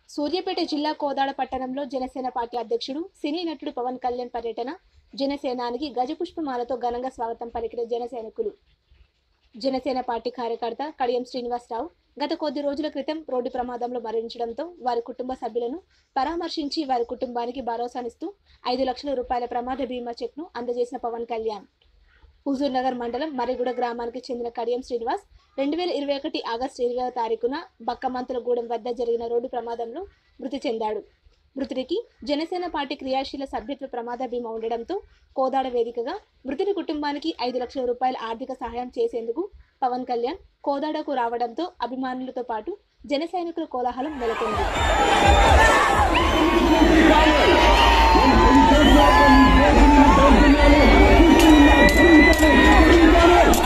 సూర్యాపేట జిల్లా కోదాడ పట్టణంలో జనసేన పార్టీ అధ్యక్షుడు సినీ నటుడు పవన్ కళ్యాణ్ పర్యటన జనసేనానికి గజపుష్పమాలతో ఘనంగా స్వాగతం పలికిన జనసైనికులు జనసేన పార్టీ కార్యకర్త కడియం శ్రీనివాసరావు గత కొద్ది రోజుల క్రితం రోడ్డు ప్రమాదంలో మరణించడంతో వారి కుటుంబ సభ్యులను పరామర్శించి వారి కుటుంబానికి భరోసానిస్తూ ఐదు లక్షల రూపాయల ప్రమాద బీమా చెక్ను అందజేసిన పవన్ కళ్యాణ్ హుజూర్ నగర్ మండలం మరిగూడ గ్రామానికి చెందిన కడియం శ్రీనివాస్ రెండు వేల ఇరవై ఒకటి ఆగస్టు ఇరవై తారీఖున బక్కమంతులగూడెం వద్ద జరిగిన రోడ్డు ప్రమాదంలో మృతి చెందాడు మృతుడికి జనసేన పార్టీ క్రియాశీల సభ్యత్వ ప్రమాద బీమా ఉండడంతో కోదాడ వేదికగా మృతుడి కుటుంబానికి ఐదు లక్షల రూపాయల ఆర్థిక సహాయం చేసేందుకు పవన్ కళ్యాణ్ కోదాడకు రావడంతో అభిమానులతో పాటు జన సైనికుల కోలాహలం నెలకొంది Thank you.